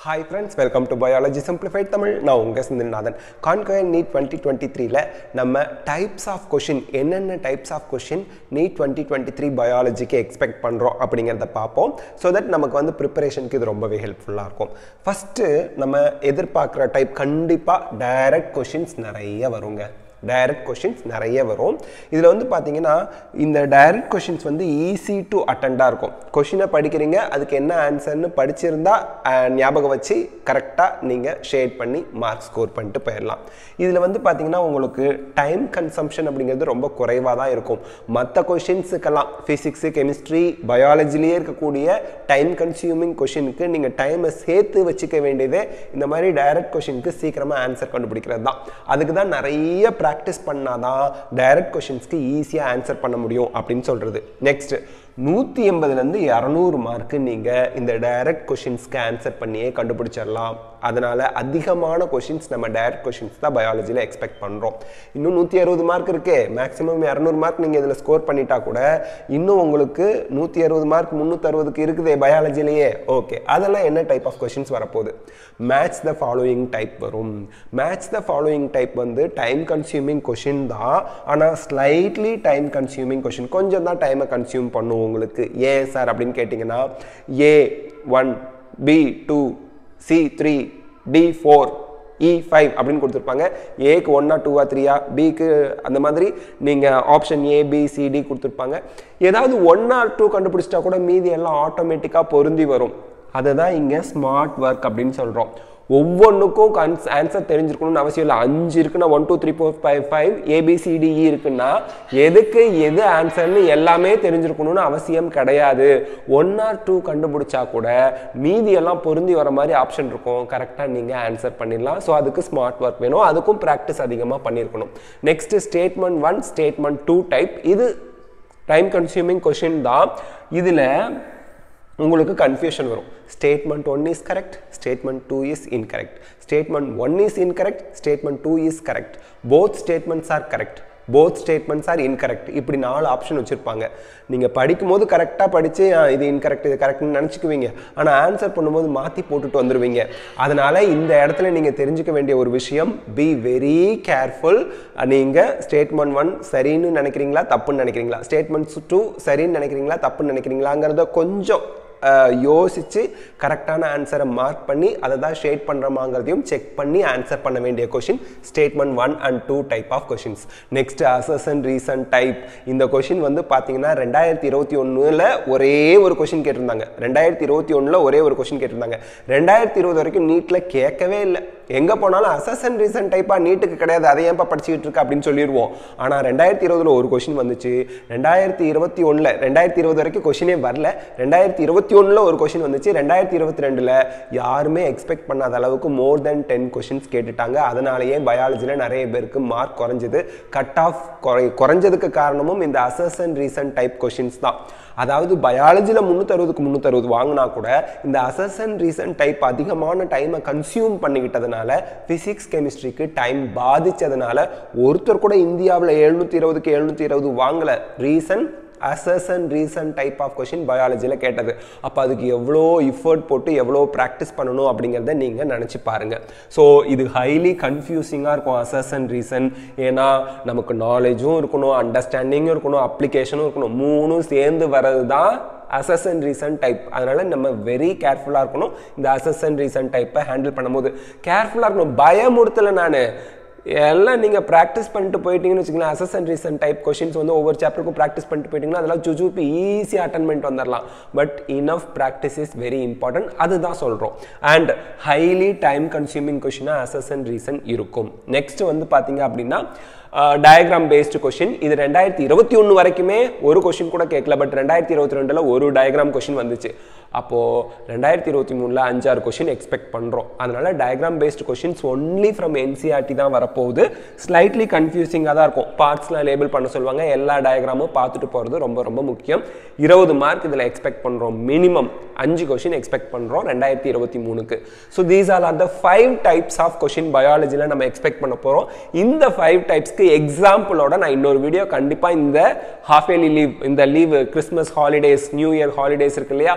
hi friends welcome to biology simplified Tamil நான் உங்கள் சிந்தில்நாதன் கான்கயர் நீட் டுவெண்ட்டி டுவெண்ட்டி த்ரீல நம்ம டைப்ஸ் ஆஃப் கொஷின் என்னென்ன types of question NEET twenty twenty three பயாலஜிக்கு எக்ஸ்பெக்ட் பண்ணுறோம் அப்படிங்கிறத பார்ப்போம் ஸோ தட் நமக்கு வந்து ப்ரிப்பரேஷனுக்கு இது ரொம்பவே ஹெல்ப்ஃபுல்லாக இருக்கும் ஃபஸ்ட்டு நம்ம எதிர்பார்க்குற டைப் கண்டிப்பாக டைரக்ட் கொஷின்ஸ் நிறைய வருங்க டைரக்ட் கொஷின்ஸ் நிறைய வரும் இதில் வந்து பார்த்தீங்கன்னா இந்த டைரக்ட் கொஷின்ஸ் வந்து ஈஸி டு அட்டெண்டாக இருக்கும் கொஷினை படிக்கிறீங்க அதுக்கு என்ன ஆன்சர்னு படிச்சிருந்தா அஹ், ஞாபகம் வச்சு கரெக்டாக நீங்கள் ஷேட் பண்ணி மார்க் ஸ்கோர் பண்ணிட்டு போயிடலாம் இதில் வந்து பார்த்தீங்கன்னா உங்களுக்கு டைம் கன்சம்ஷன் அப்படிங்கிறது ரொம்ப குறைவாக தான் இருக்கும் மற்ற கொஷின்ஸுக்கெல்லாம் ஃபிசிக்ஸு கெமிஸ்ட்ரி பயாலஜிலேயே இருக்கக்கூடிய டைம் கன்சியூமிங் கொஷினுக்கு நீங்கள் டைமை சேர்த்து வச்சுக்க வேண்டியதே இந்த மாதிரி டைரக்ட் கொஷினுக்கு சீக்கிரமாக ஆன்சர் கண்டுபிடிக்கிறது தான் அதுக்கு தான் நிறைய ப்ராக்டிஸ் பண்ணாதான் டைரக்ட் கொஷின்ஸ்க்கு ஈஸியாக ஆன்சர் பண்ண முடியும் அப்படின்னு சொல்கிறது நெக்ஸ்ட் நூற்றி எண்பதுலேருந்து இரநூறு மார்க்கு நீங்கள் இந்த டைரக்ட் கொஷின்ஸ்க்கு ஆன்சர் பண்ணியே கண்டுபிடிச்சிடலாம் அதனால் அதிகமான கொஷின்ஸ் நம்ம டைரக்ட் கொஷின்ஸ் தான் பயாலஜியில் எக்ஸ்பெக்ட் பண்ணுறோம் இன்னும் நூற்றி அறுபது மார்க் இருக்கே மேக்ஸிமம் இரநூறு மார்க் நீங்கள் இதில் ஸ்கோர் பண்ணிட்டா கூட இன்னும் உங்களுக்கு நூற்றி அறுபது மார்க் முந்நூற்றறுபதுக்கு இருக்குதே பயாலஜிலேயே ஓகே அதெல்லாம் என்ன டைப் ஆஃப் கொஷின்ஸ் வரப்போகுது மேட்ச் த ஃபாலோயிங் டைப் வரும் மேட்ச் த ஃபாலோயிங் டைப் வந்து டைம் கன்சியூமிங் கொஷின் தான் ஆனால் ஸ்லைட்லி டைம் கன்சியூமிங் கொஷின் கொஞ்சம் தான் டைமை கன்சியூம் பண்ணும் உங்களுக்கு ஏன் சார் அப்படின்னு கேட்டிங்கன்னா A one B two C three D four E five அப்படின்னு கொடுத்துருப்பாங்க ஏக்கு ஒன்னா டூவா த்ரீயா பிக்கு அந்த மாதிரி நீங்கள் option A B C D கொடுத்துருப்பாங்க ஏதாவது ஒன் ஆர் டூ கண்டுபிடிச்சிட்டா கூட மீதி எல்லாம் ஆட்டோமேட்டிக்காக பொருந்தி வரும் அதுதான் இங்கே ஸ்மார்ட் ஒர்க் அப்படின்னு சொல்கிறோம் ஒவ்வொன்றுக்கும் கன்ஸ் ஆன்சர் தெரிஞ்சிருக்கணும்னு அவசியம் இல்லை அஞ்சு இருக்குன்னா one two three four five five A B C D E இருக்குன்னா எதுக்கு எது ஆன்சர்னு எல்லாமே தெரிஞ்சிருக்கணும்னு அவசியம் கிடையாது ஒன் ஆர் டூ கண்டுபிடிச்சா கூட மீதி எல்லாம் பொருந்தி வர மாதிரி ஆப்ஷன் இருக்கும் கரெக்டாக நீங்கள் ஆன்சர் பண்ணிடலாம் ஸோ அதுக்கு ஸ்மார்ட் ஒர்க் வேணும் அதுக்கும் ப்ராக்டிஸ் அதிகமாக பண்ணியிருக்கணும் next statement one statement two type இது டைம் கன்சியூமிங் கொஷின் தான் இதில் உங்களுக்கு கன்ஃபியூஷன் வரும் statement one is correct statement two is incorrect statement one is incorrect statement two is correct both statements are correct both statements are incorrect இப்படி நாலு option வச்சுருப்பாங்க நீங்கள் படிக்கும்போது கரெக்டாக படித்து இது இன்கரெக்ட் இது கரெக்ட்னு நினச்சிக்குவீங்க ஆனால் ஆன்சர் பண்ணும்போது மாற்றி போட்டுட்டு வந்துடுவீங்க அதனால் இந்த இடத்துல நீங்கள் தெரிஞ்சுக்க வேண்டிய ஒரு விஷயம் பி வெரி கேர்ஃபுல் நீங்கள் ஸ்டேட்மெண்ட் ஒன் சரின்னு நினைக்கிறீங்களா தப்புன்னு நினைக்கிறீங்களா ஸ்டேட்மெண்ட்ஸ் டூ சரின்னு நினைக்கிறீங்களா தப்புன்னு நினைக்கிறீங்களாங்கிறத கொஞ்சம் அஹ், யோசிச்சு கரெக்டான ஆன்சரை மார்க் பண்ணி அதை தான் ஷேட் பண்ணுறோமாங்கிறதையும் செக் பண்ணி ஆன்சர் பண்ண வேண்டிய question statement one and two type of questions next அசஸ் அண்ட் ரீசன் டைப் இந்த கொஷின் வந்து பார்த்தீங்கன்னா ரெண்டாயிரத்தி இருபத்தி ஒன்றில் ஒரே ஒரு கொஷின் கேட்டிருந்தாங்க ரெண்டாயிரத்தி இருபத்தி ஒன்றில் ஒரே ஒரு கொஷின் கேட்டிருந்தாங்க ரெண்டாயிரத்தி இருபது வரைக்கும் நீட்டில் கேட்கவே இல்லை எங்கே போனாலும் அசஸ் அண்ட் ரீசன் டைப்பாக நீட்டுக்கு கிடையாது அதை ஏன்ப்பா படிச்சுக்கிட்டு இருக்க அப்படின்னு சொல்லிடுவோம் ஆனால் ரெண்டாயிரத்தி இருபதுல ஒரு கொஷின் வந்துச்சு ரெண்டாயிரத்தி இருபத்தி ஒன்றில் ரெண்டாயிரத்தி இருபது வரைக்கும் கொஷினே வரல ரெண்டாயிரத்தி இருபத்தி ஒன்றில் ஒரு கொஷின் வந்துச்சு ரெண்டாயிரத்தி இருபத்தி ரெண்டில் யாருமே எக்ஸ்பெக்ட் பண்ணாத அளவுக்கு மோர் தென் டென் கொஷின்ஸ் கேட்டுட்டாங்க அதனாலேயே பயாலஜியில் நிறைய பேருக்கு மார்க் குறைஞ்சது கட் ஆஃப் குறை குறைஞ்சதுக்கு காரணமும் இந்த அசஸ் அண்ட் ரீசன் டைப் கொஷின்ஸ் தான் அதாவது பயாலஜியில் முந்நூற்றறுபதுக்கு முந்நூற்றறுபது வாங்கினா கூட இந்த அசஸ் அண்ட் ரீசன் டைப் அதிகமான டைமை கன்சியூம் பண்ணிக்கிட்டதுனால ஃபிசிக்ஸ் கெமிஸ்ட்ரிக்கு டைம் பாதிச்சதுனால ஒருத்தர் கூட இந்தியாவில் எழுநூற்றி இருபதுக்கு எழுநூற்றி இருபது வாங்கலை ரீசன் அசஸ் and reason type of question பயாலஜியில் கேட்டது அப்போ அதுக்கு எவ்வளோ இஃபர்ட் போட்டு எவ்வளோ ப்ராக்டிஸ் பண்ணணும் அப்படிங்கிறத நீங்கள் நினச்சி பாருங்கள் ஸோ இது ஹைலி கன்ஃபியூசிங்காக இருக்கும் அசஸ் அண்ட் ரீசன் ஏன்னா நமக்கு நாலேஜும் இருக்கணும் அண்டர்ஸ்டாண்டிங்கும் இருக்கணும் அப்ளிகேஷனும் இருக்கணும் மூணும் சேர்ந்து வர்றது தான் அசஸ் அண்ட் ரீசன் டைப் அதனால நம்ம வெரி கேர்ஃபுல்லாக இருக்கணும் இந்த அசஸ் அண்ட் ரீசன் டைப்பை ஹேண்டில் பண்ணும்போது கேர்ஃபுல்லாக இருக்கணும் பயமுறுத்தலை நான் எல்லாம் நீங்கள் ப்ராக்டிஸ் பண்ணிட்டு போயிட்டீங்கன்னு வச்சுக்கலாம் அசஸ் அண்ட் ரீசன் டைப் கொஷின்ஸ் வந்து ஒவ்வொரு சாப்டருக்கும் ப்ராக்டிஸ் பண்ணிட்டு போயிட்டீங்கன்னா அதெல்லாம் ஜுஜூப்பி ஈஸியாக அட்டன் பண்ணிட்டு வந்துடலாம் but enough practice is very important அதுதான் சொல்கிறோம் அண்ட் ஹைலி டைம் கன்சியூமிங் கொஷினாக அசஸ் அண்ட் ரீசன் இருக்கும் நெக்ஸ்ட் வந்து பார்த்தீங்க அப்படின்னா டயக்ராம் பேஸ்டு கொஷின் இது ரெண்டாயிரத்தி இருபத்தி ஒன்று வரைக்குமே ஒரு கொஷின் கூட கேட்கல பட் ரெண்டாயிரத்தி இருபத்தி ரெண்டில் ஒரு டயக்ராம் கொஷின் வந்துச்சு அப்போது ரெண்டாயிரத்தி இருபத்தி மூணில் அஞ்சாறு கொஷின் எக்ஸ்பெக்ட் பண்ணுறோம் அதனால diagram based questions only from NCERT தான் வரப்போகுது ஸ்லைட்லி கன்ஃபியூசிங்காக தான் இருக்கும் பார்ட்ஸ்லாம் லேபிள் பண்ண சொல்லுவாங்க எல்லா டயக்ராமும் பார்த்துட்டு போகிறது ரொம்ப ரொம்ப முக்கியம் இருபது மார்க் இதில் எக்ஸ்பெக்ட் பண்ணுறோம் மினிமம் அஞ்சு கொஷின் எக்ஸ்பெக்ட் பண்ணுறோம் ரெண்டாயிரத்தி இருபத்தி மூணுக்கு so these are are the five types of question பயாலஜியில் நம்ம எக்ஸ்பெக்ட் பண்ண போகிறோம் இந்த ஃபைவ் டைப்ஸ்க்கு எக்ஸாம்பிளோட நான் இன்னொரு வீடியோ கண்டிப்பாக இந்த ஹாஃப் இயர்லி லீவ் இந்த leave Christmas holidays new year holidays இருக்கு இல்லையா இந்த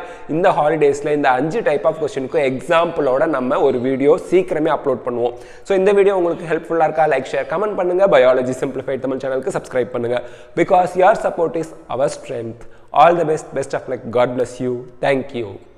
இந்த ஹாலிடேஸில் இந்த அஞ்சு டைப் ஆஃப் கொஸ்டினுக்கும் எக்ஸாம்பிளோட நம்ம ஒரு வீடியோ சீக்கிரமே அப்லோட் பண்ணுவோம் ஸோ இந்த வீடியோ உங்களுக்கு ஹெல்ப்ஃபுல்லாக இருக்கா லைக் ஷேர் கமெண்ட் பண்ணுங்கள் பயாலஜி சிம்பிளிஃபைட் தமிழ் சேனலுக்கு சப்ஸ்கிரைப் பண்ணுங்கள் because your support is our strength all the best best of luck god bless you thank you